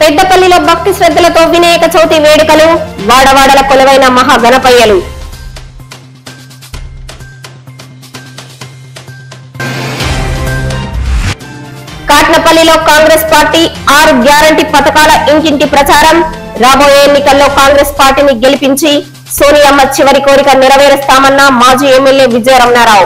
పెద్దపల్లిలో భక్తి శ్రద్ధలతో వినాయక చవితి వేడుకలు వాడవాడల కొలువైన మహాగణపయ్యలు కాట్నపల్లిలో కాంగ్రెస్ పార్టీ ఆరు గ్యారంటీ పథకాల ఇంటింటి ప్రచారం రాబోయే ఎన్నికల్లో కాంగ్రెస్ పార్టీని గెలిపించి సోనియమ్మ చివరి కోరిక నెరవేరుస్తామన్న మాజీ ఎమ్మెల్యే విజయరమణారావు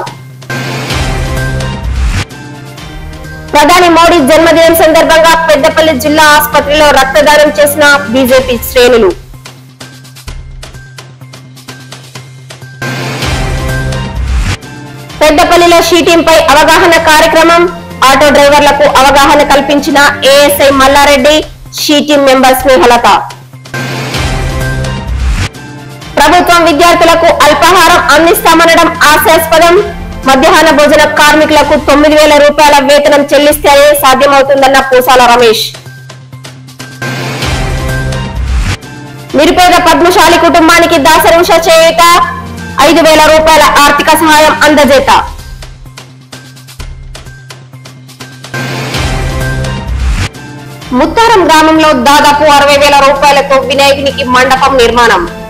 ప్రధాని మోడీ జన్మదినం సందర్భంగా పెద్దపల్లి జిల్లా ఆసుపత్రిలో రక్తదానం చేసిన బీజేపీ శ్రేణులు పెద్దపల్లిలో షీటింపై అవగాహన కార్యక్రమం ఆటో డ్రైవర్లకు అవగాహన కల్పించిన ASI Mallareddy she team member Snehalatha ప్రభుత్వం విద్యార్థులకు అల్పాహారం అందిస్తామనడం ఆశాస్పదం మధ్యాహ్న భోజన కార్మికులకు తొమ్మిది వేల రూపాయల వేతనం చెల్లిస్తేనే సాధ్యమవుతుందన్న పూసాల రమేష్ నిరుపేద పద్మశాలి కుటుంబానికి దాసరి ఉష చేయుట ఐదు వేల రూపాయల ఆర్థిక సహాయం అందజేత ముత్తారం గ్రామంలో దాదాపు అరవై వేల రూపాయలతో వినాయకునికి మండపం నిర్మాణం